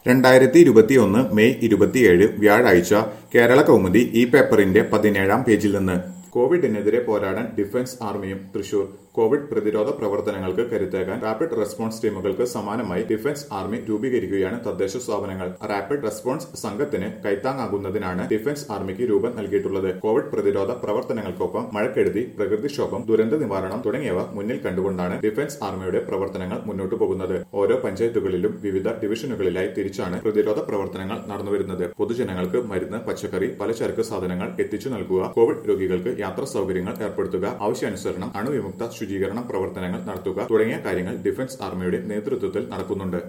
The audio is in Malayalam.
രണ്ടായിരത്തി ഇരുപത്തിയൊന്ന് മെയ് ഇരുപത്തിയേഴ് വ്യാഴാഴ്ച കേരള കൗമുദി ഈ പേപ്പറിന്റെ പതിനേഴാം പേജിൽ നിന്ന് കോവിഡിനെതിരെ പോരാടാൻ ഡിഫൻസ് ആർമിയും തൃശൂർ കോവിഡ് പ്രതിരോധ പ്രവർത്തനങ്ങൾക്ക് കരുത്തേകാൻ റാപ്പിഡ് റെസ്പോൺസ് ടീമുകൾക്ക് സമാനമായി ഡിഫൻസ് ആർമി രൂപീകരിക്കുകയാണ് തദ്ദേശ സ്ഥാപനങ്ങൾ റാപ്പിഡ് റെസ്പോൺസ് സംഘത്തിന് കൈത്താങ്ങാകുന്നതിനാണ് ഡിഫൻസ് ആർമിക്ക് രൂപം നൽകിയിട്ടുള്ളത് കോവിഡ് പ്രതിരോധ പ്രവർത്തനങ്ങൾക്കൊപ്പം മഴക്കെടുതി പ്രകൃതിക്ഷോഭം ദുരന്ത നിവാരണം തുടങ്ങിയവ മുന്നിൽ കണ്ടുകൊണ്ടാണ് ഡിഫൻസ് ആർമിയുടെ പ്രവർത്തനങ്ങൾ മുന്നോട്ടു പോകുന്നത് ഓരോ പഞ്ചായത്തുകളിലും വിവിധ ഡിവിഷനുകളിലായി തിരിച്ചാണ് പ്രതിരോധ പ്രവർത്തനങ്ങൾ നടന്നുവരുന്നത് പൊതുജനങ്ങൾക്ക് മരുന്ന് പച്ചക്കറി പലചരക്ക് സാധനങ്ങൾ എത്തിച്ചു നൽകുക കോവിഡ് രോഗികൾക്ക് യാത്രാ സൗകര്യങ്ങൾ ഏർപ്പെടുത്തുക ആവശ്യാനുസരണം അണുവിമുക്ത ശുചീകരണ പ്രവർത്തനങ്ങൾ നടത്തുക തുടങ്ങിയ കാര്യങ്ങൾ ഡിഫൻസ് ആർമിയുടെ നേതൃത്വത്തിൽ നടക്കുന്നുണ്ട്